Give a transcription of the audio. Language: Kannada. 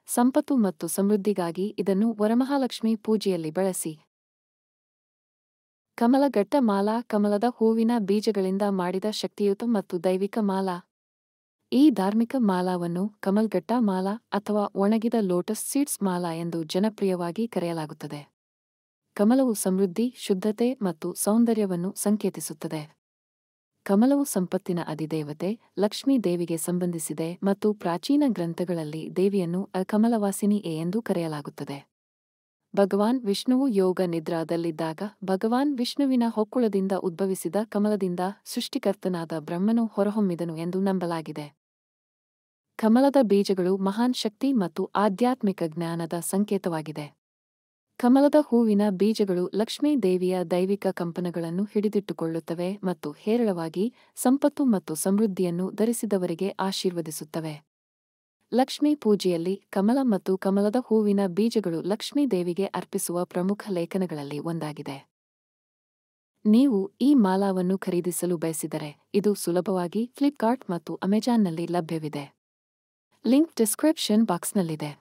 ಸಂಪತ್ತು ಮತ್ತು ಸಮೃದ್ಧಿಗಾಗಿ ಇದನ್ನು ವರಮಹಾಲಕ್ಷ್ಮಿ ಪೂಜೆಯಲ್ಲಿ ಬಳಸಿ ಕಮಲಗಟ್ಟ ಮಾಲಾ ಕಮಲದ ಹೂವಿನ ಬೀಜಗಳಿಂದ ಮಾಡಿದ ಶಕ್ತಿಯುತ ಮತ್ತು ದೈವಿಕ ಮಾಲಾ ಈ ಧಾರ್ಮಿಕ ಮಾಲಾವನ್ನು ಕಮಲ್ಗಟ್ಟ ಮಾಲಾ ಅಥವಾ ಒಣಗಿದ ಲೋಟಸ್ ಸೀಡ್ಸ್ ಮಾಲಾ ಎಂದು ಜನಪ್ರಿಯವಾಗಿ ಕರೆಯಲಾಗುತ್ತದೆ ಕಮಲವು ಸಮೃದ್ಧಿ ಶುದ್ಧತೆ ಮತ್ತು ಸೌಂದರ್ಯವನ್ನು ಸಂಕೇತಿಸುತ್ತದೆ ಕಮಲವು ಸಂಪತ್ತಿನ ಅಧಿದೇವತೆ ಲಕ್ಷ್ಮೀ ದೇವಿಗೆ ಸಂಬಂಧಿಸಿದೆ ಮತ್ತು ಪ್ರಾಚೀನ ಗ್ರಂಥಗಳಲ್ಲಿ ದೇವಿಯನ್ನು ಅಕಮಲವಾಸಿನಿ ಎ ಎಂದು ಕರೆಯಲಾಗುತ್ತದೆ ಭಗವಾನ್ ವಿಷ್ಣುವು ಯೋಗ ನಿದ್ರಾದಲ್ಲಿದ್ದಾಗ ಭಗವಾನ್ ವಿಷ್ಣುವಿನ ಹೊಕ್ಕುಳದಿಂದ ಉದ್ಭವಿಸಿದ ಕಮಲದಿಂದ ಸೃಷ್ಟಿಕರ್ತನಾದ ಬ್ರಹ್ಮನು ಹೊರಹೊಮ್ಮಿದನು ಎಂದು ನಂಬಲಾಗಿದೆ ಕಮಲದ ಬೀಜಗಳು ಮಹಾನ್ ಶಕ್ತಿ ಮತ್ತು ಆಧ್ಯಾತ್ಮಿಕ ಜ್ಞಾನದ ಸಂಕೇತವಾಗಿದೆ ಕಮಲದ ಹೂವಿನ ಬೀಜಗಳು ಲಕ್ಷ್ಮೀ ದೇವಿಯ ದೈವಿಕ ಕಂಪನಗಳನ್ನು ಹಿಡಿದಿಟ್ಟುಕೊಳ್ಳುತ್ತವೆ ಮತ್ತು ಹೇರಳವಾಗಿ ಸಂಪತ್ತು ಮತ್ತು ಸಮೃದ್ಧಿಯನ್ನು ಧರಿಸಿದವರಿಗೆ ಆಶೀರ್ವದಿಸುತ್ತವೆ ಲಕ್ಷ್ಮೀ ಪೂಜೆಯಲ್ಲಿ ಕಮಲ ಮತ್ತು ಕಮಲದ ಹೂವಿನ ಬೀಜಗಳು ಲಕ್ಷ್ಮೀ ದೇವಿಗೆ ಅರ್ಪಿಸುವ ಪ್ರಮುಖ ಲೇಖನಗಳಲ್ಲಿ ಒಂದಾಗಿದೆ ನೀವು ಈ ಮಾಲಾವನ್ನು ಖರೀದಿಸಲು ಬಯಸಿದರೆ ಇದು ಸುಲಭವಾಗಿ ಫ್ಲಿಪ್ಕಾರ್ಟ್ ಮತ್ತು ಅಮೆಜಾನ್ನಲ್ಲಿ ಲಭ್ಯವಿದೆ ಲಿಂಕ್ ಡಿಸ್ಕ್ರಿಪ್ಷನ್ ಬಾಕ್ಸ್ನಲ್ಲಿದೆ